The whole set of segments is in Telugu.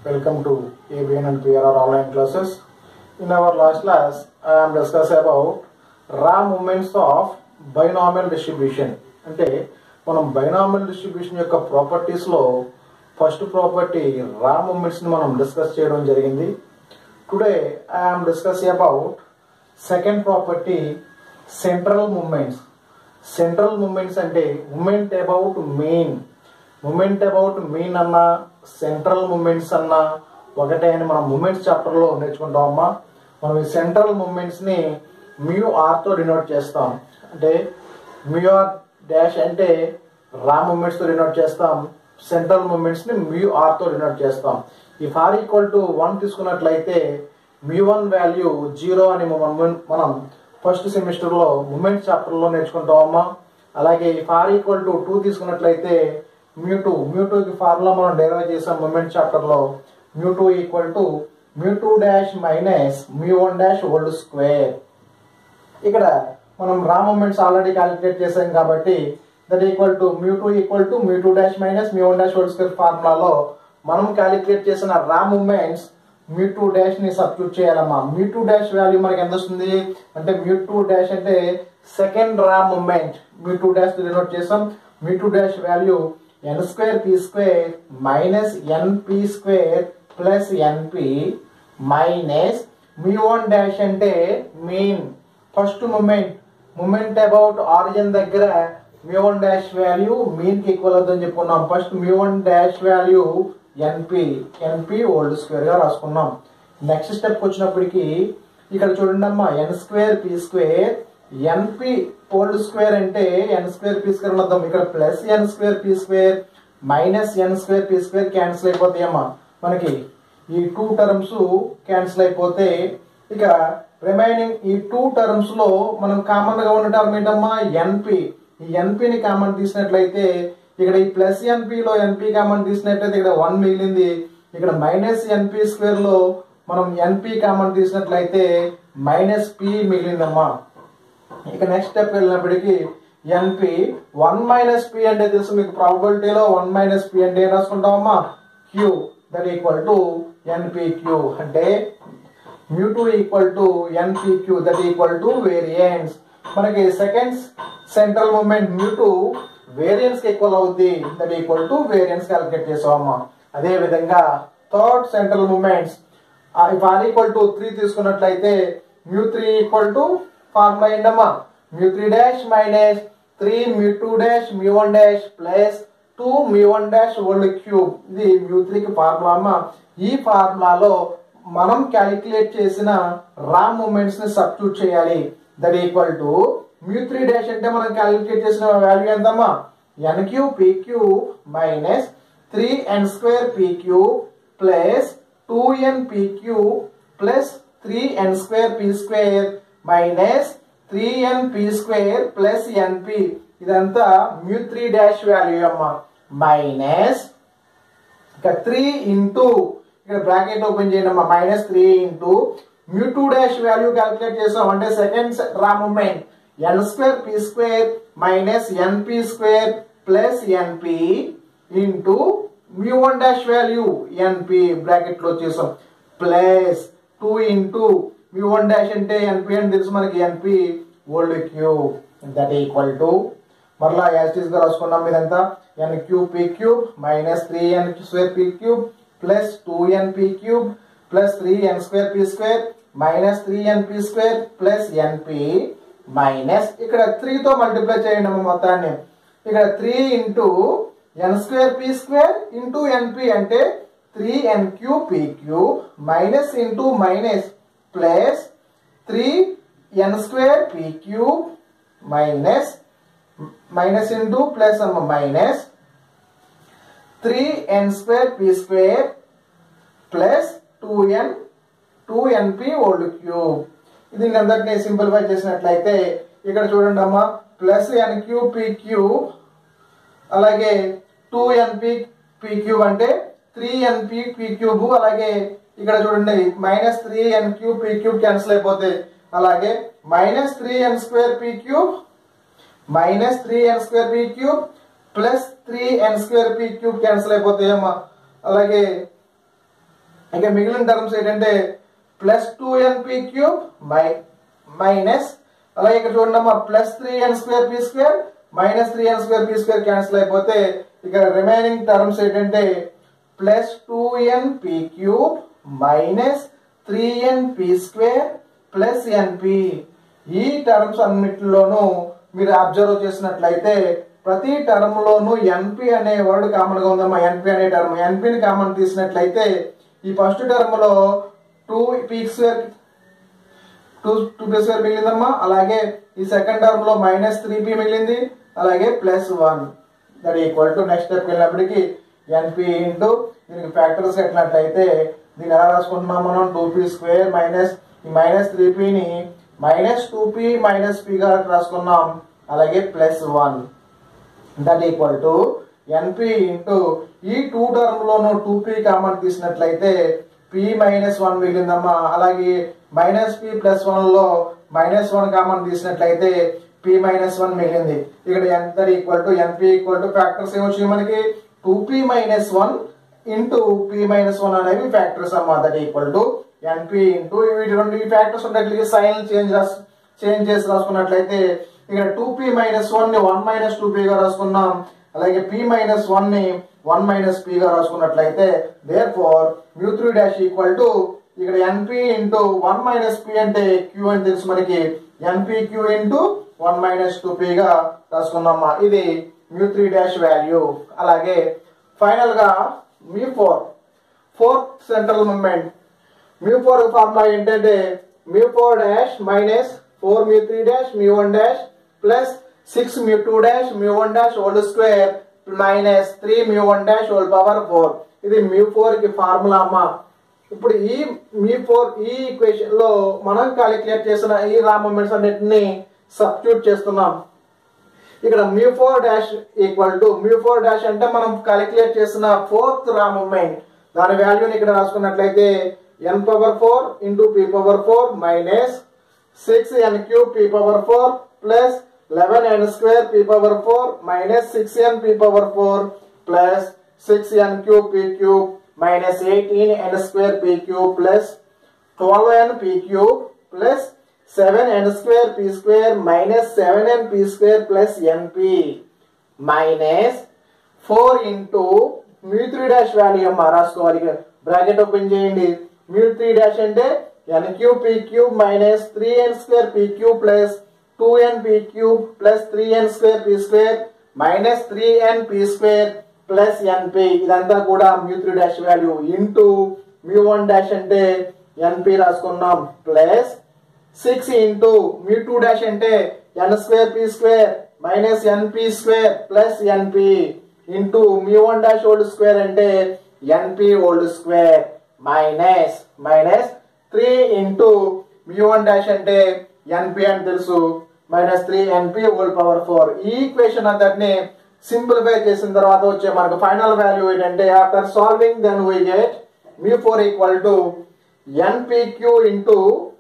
Welcome to ABN and PRR online classes. In our last class, I am discussing about raw movements of binomial distribution. అంటే మనం బైనామియల్ డిస్ట్రిబ్యూషన్ యొక్క ప్రాపర్టీస్లో ఫస్ట్ ప్రాపర్టీ రా మూమెంట్స్ని మనం డిస్కస్ చేయడం జరిగింది today I'm discussing about second property central moments central moments అంటే moment about main moment about main అన్న సెంట్రల్ మూమెంట్స్ అన్న ఒకటే అని మనం మూమెంట్స్ చాప్టర్లో నేర్చుకుంటామమ్మా మనం ఈ సెంట్రల్ మూమెంట్స్ని మ్యూ ఆర్తో డినోట్ చేస్తాం అంటే మ్యూ ఆర్ డాష్ అంటే రా మూమెంట్స్తో డినోట్ చేస్తాం సెంట్రల్ మూమెంట్స్ని మ్యూ ఆర్తో డినోట్ చేస్తాం ఈ ఫార్ ఈక్వల్ టు వన్ తీసుకున్నట్లయితే మ్యూ వన్ వాల్యూ జీరో అని మనం మనం ఫస్ట్ సెమిస్టర్లో మూమెంట్ చాప్టర్లో నేర్చుకుంటామమ్మా అలాగే ఈ ఫార్ ఈక్వల్ టు టూ తీసుకున్నట్లయితే మ్యూ టూ మ్యూ టూకి ఫార్ములా మనం డెరైవ్ చేసాం మూమెంట్ చాప్టర్లో mu two equal to mu two dash minus mu one dash whole square ఇక్కడ మనం రా మూమెంట్స్ ఆల్రెడీ క్యాలిక్యులేట్ చేసాం కాబట్టి that equal to mu two equal to mu two dash minus mu one dash whole square ఫార్ములాలో మనం క్యాలిక్యులేట్ చేసిన raw moments mu two dash ని సబ్స్టిట్యూట్ చేయాలమ్మా మ్యూ టూ డాష్ వాల్యూ మనకి ఎంత వస్తుంది అంటే మ్యూ టూ డాష్ అంటే second raw moment mu two dash denote చేసాం mu two dash value n square p square minus n p square plus n p minus mu one dash అంటే main first moment moment about origin దగ్గర mu one dash value mean కి ఈక్వల్ అవుతుందని చెప్పుకున్నాం first mu one dash value n p n p whole square గా రాసుకున్నాం నెక్స్ట్ స్టెప్ వచ్చినప్పటికి ఇక్కడ చూడండి అమ్మా ఎన్ square p square n p whole square అంటే ఎన్ స్క్వేర్ పి స్క్వేర్ అర్థం ఇక్కడ plus n square p square minus n square p square cancel అయిపోతాయమ్మా మనకి ఈ టూ టర్మ్స్ క్యాన్సిల్ అయిపోతే ఇక రిమైనింగ్ ఈ టూ టర్మ్స్ లో మనం కామన్ గా ఉన్న టర్మ్ ఏంటమ్మా ఎన్పి ఈ ఎన్పిని కామన్ తీసినట్లయితే ఇక్కడ ఈ ప్లస్ ఎన్పిలో ఎన్పి కామన్ తీసినట్లయితే ఇక్కడ వన్ మిగిలింది ఇక్కడ మైనస్ ఎన్పి స్క్వేర్ లో మనం ఎన్పి కామన్ తీసినట్లయితే మైనస్ పి మిగిలిందమ్మా ఇక నెక్స్ట్ స్టెప్ వెళ్ళినప్పటికీ ఎన్పి వన్ మైనస్ పి అంటే తెలుసు మీకు ప్రాబిలిటీలో వన్ మైనస్ పి అంటే ఏం రాసుకుంటామమ్మా q that equal to n p q అంటే mu two equal to n p q that equal to variance మనకి second central moment mu two variance కి ఈక్వల్ అవుద్ది that equal to variance calculate చేసామమ్మా అదే విధంగా third central moments if r equal to three తీసుకున్నట్లయితే mu three equal to formula ఏంటమ్మా mu three dash minus three mu two dash mu one dash plus two mu one dash whole cube ఇది మ్యూ త్రీకి ఫార్ములా అమ్మా ఈ ఫార్ములాలో మనం క్యాలిక్యులేట్ చేసిన రా మూమెంట్స్ ని సబ్స్టిట్యూట్ చేయాలి that equal to mu three dash అంటే మనం క్యాలిక్యులేట్ చేసిన వాల్యూ ఎంతమ్మా n queue p queue minus three n square p q plus two n p q plus three n square p square minus three n p square plus n p ఇదంతా మ్యూ త్రీ డాష్ వాల్యూ అమ్మా మైనస్ ఇక త్రీ ఇంటూ ఇక్కడ బ్రాకెట్ ఓపెన్ చేయండి అమ్మా minus three into mu two dash value calculate చేసాం అంటే second raw moment n square p square minus n p square plus n p into mu one dash value n p bracket లో చేసాం plus two into mu one dash అంటే ఎన్పి అని తెలుసు మనకి n p whole cube that equal to మరలా యాస్టీస్ గా రాసుకున్నాం ఇదంతా n cube p cube minus three n square p cube plus two n p cube plus three n square p square minus three n p square plus n p minus ఇక్కడ త్రీతో మల్టిప్లై చేయండి అమ్మ మొత్తాన్ని ఇక్కడ three into n square p square into n p అంటే three n queue p queue minus into minus plus three n square p queue minus minus into plus అమ్మ minus three n square p square plus two n two n p whole cube ఇది అందరినీ సింప్లిఫై చేసినట్లయితే ఇక్కడ చూడండి అమ్మా plus n cube p cube అలాగే టూ ఎన్పి పీ క్యూబ్ అంటే త్రీ ఎన్పి పీ క్యూబ్ అలాగే ఇక్కడ చూడండి minus three n cube p cube cancel అయిపోతాయి అలాగే minus three n square p cube minus three n square p cube plus three n square p cube cancel అయిపోతాయమ్మా అలాగే ఇక మిగిలిన టర్మ్స్ ఏంటంటే ప్లస్ టూ ఎన్పి క్యూబ్ మై మైనస్ అలాగే ఇక్కడ చూడండి plus three n square p square minus three n square p square cancel అయిపోతే ఇక్కడ రిమైనింగ్ టర్మ్స్ ఏంటంటే plus two n p cube minus three n p square plus n p ఈ టర్మ్స్ అన్నిటిలోనూ మీరు అబ్జర్వ్ చేసినట్లయితే ప్రతి టర్మ్ లోను ఎన్పి అనే వర్డ్ కామన్ గా ఉందమ్మా ఎన్పి అనే టర్మ్ ఎన్పిని కామన్ తీసినట్లయితే ఈ ఫస్ట్ టర్మ్ లో two p square two two p square మిగిలిందమ్మా అలాగే ఈ సెకండ్ టర్మ్ లో మైనస్ త్రీ పీ మిగిలింది అలాగే plus one that equal to next step వెళ్ళినప్పటికీ ఎన్పి ఇంటూ దీనికి ఫ్యాక్టర్స్ ఎట్లయితే దీన్ని ఎలా రాసుకుంటున్నాం మనం టూ పీ స్క్వేర్ మైనస్ ఈ మైనస్ త్రీ పీని minus two p minus p గా రాసుకున్నాం అలాగే plus one that equal to n p into ఈ టూ టర్మ్ లోను టూ పీ కామన్ తీసినట్లయితే పి మైనస్ వన్ మిగిలిందమ్మా అలాగే మైనస్ పి ప్లస్ వన్ లో మైనస్ వన్ కామన్ తీసినట్లయితే పి మైనస్ వన్ మిగిలింది ఇక్కడ ఎంత equal to n p equal to factors ఏమొచ్చాయి మనకి two p minus one into p minus one అనేవి ఫ్యాక్టర్స్ అన్నమాట that equal to n p into వీటి రెండు ఈ ఫ్యాక్టర్స్ ఉన్నట్లయితే సైన్ చేంజ్ చేంజ్ చేసి రాసుకున్నట్లయితే ఇక్కడ టూ పి మైనస్ వన్ ని వన్ మైనస్ టూ గా రాసుకున్నాం అలాగే పి మైనస్ వన్ ని వన్ మైనస్ పి గా రాసుకున్నట్లయితే therefore mu three dash equal to ఇక్కడ n p into one minus p అంటే క్యూ అని తెలుసు మనకి n p q into one minus two p గా రాసుకున్నామా ఇది మ్యూ త్రీ డాష్ వాల్యూ అలాగే ఫైనల్ గా mu four fourth central moment mu four formula ఏంటంటే mu four dash minus four mu three dash mu one dash plus six mu two dash mu one dash whole square minus three mu one dash whole power four ఇది మ్యూ ఫోర్ కి ఫార్ములా అమ్మా ఇప్పుడు ఈ మ్యూ ఫోర్ ఈ ఈక్వేషన్ లో మనం క్యాలిక్యులేట్ చేసిన ఈ రా మూమెంట్స్ అన్నిటిని సబ్స్టిట్యూట్ చేస్తున్నాం ఇక్కడ mu four dash equal to mu four dash అంటే మనం క్యాలిక్యులేట్ చేసిన ఫోర్త్ రా మూమెంట్ దాని వాల్యూని ఇక్కడ రాసుకున్నట్లయితే n power four into p power four minus six n cube p power four plus eleven n square p power four minus six n p power four plus six n cube p cube minus eighteen n square p cube plus twelve n p cube plus seven n square p square minus seven n p square plus n p minus four into mu three dash value అమ్మా రాసుకోవాలి బ్రాకెట్ ఓపెన్ చేయండి మ్యూ త్రీ డాష్ అంటే n cube p cube minus three n square p cube plus two n p cube plus three n square p square minus three n p square plus n p ఇదంతా కూడా mu three dash value into mu one dash అంటే ఎన్పి రాసుకున్నాం plus six into mu two dash అంటే n square p square minus n p square plus n p into mu one dash whole square అంటే n p whole square minus minus three into mu one dash అంటే ఎన్పి అని తెలుసు minus three n p whole power four ఈ ఈక్వేషన్ అంతటిని సింప్లిఫై చేసిన తర్వాత వచ్చే మనకు ఫైనల్ వాల్యూ ఏంటంటే after solving then we get mu four equal to n p q into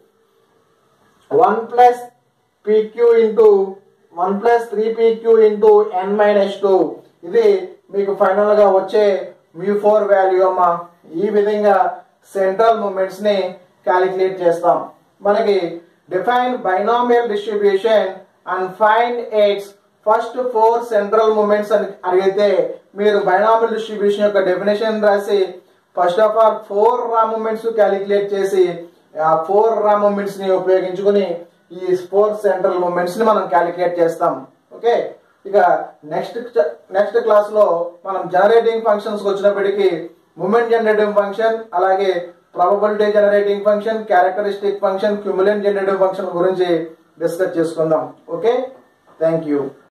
one plus p q into one plus three p q into n minus two ఇది మీకు ఫైనల్ గా వచ్చే మ్యూ ఫోర్ వాల్యూ అమ్మా ఈ విధంగా సెంట్రల్ మూమెంట్స్ ని క్యాలిక్యులేట్ చేస్తాం మనకి define binomial distribution and find its first four central moments అని అడిగితే మీరు బైనామియల్ డిస్ట్రిబ్యూషన్ యొక్క డెఫినేషన్ రాసి first of all four raw moments calculate చేసి ఆ ఫోర్ రా మూమెంట్స్ ని ఉపయోగించుకుని ఈ ఫోర్ సెంట్రల్ మూమెంట్స్ ని మనం క్యాలిక్యులేట్ చేస్తాం ఓకే ఇక నెక్స్ట్ నెక్స్ట్ క్లాస్ లో మనం జనరేటింగ్ ఫంక్షన్స్ వచ్చినప్పటికీ మూమెంట్ జనరేటింగ్ ఫంక్షన్ అలాగే probability generating function characteristic function cumulant generating function గురించి డిస్కస్ చేసుకుందాం ఓకే థ్యాంక్ యూ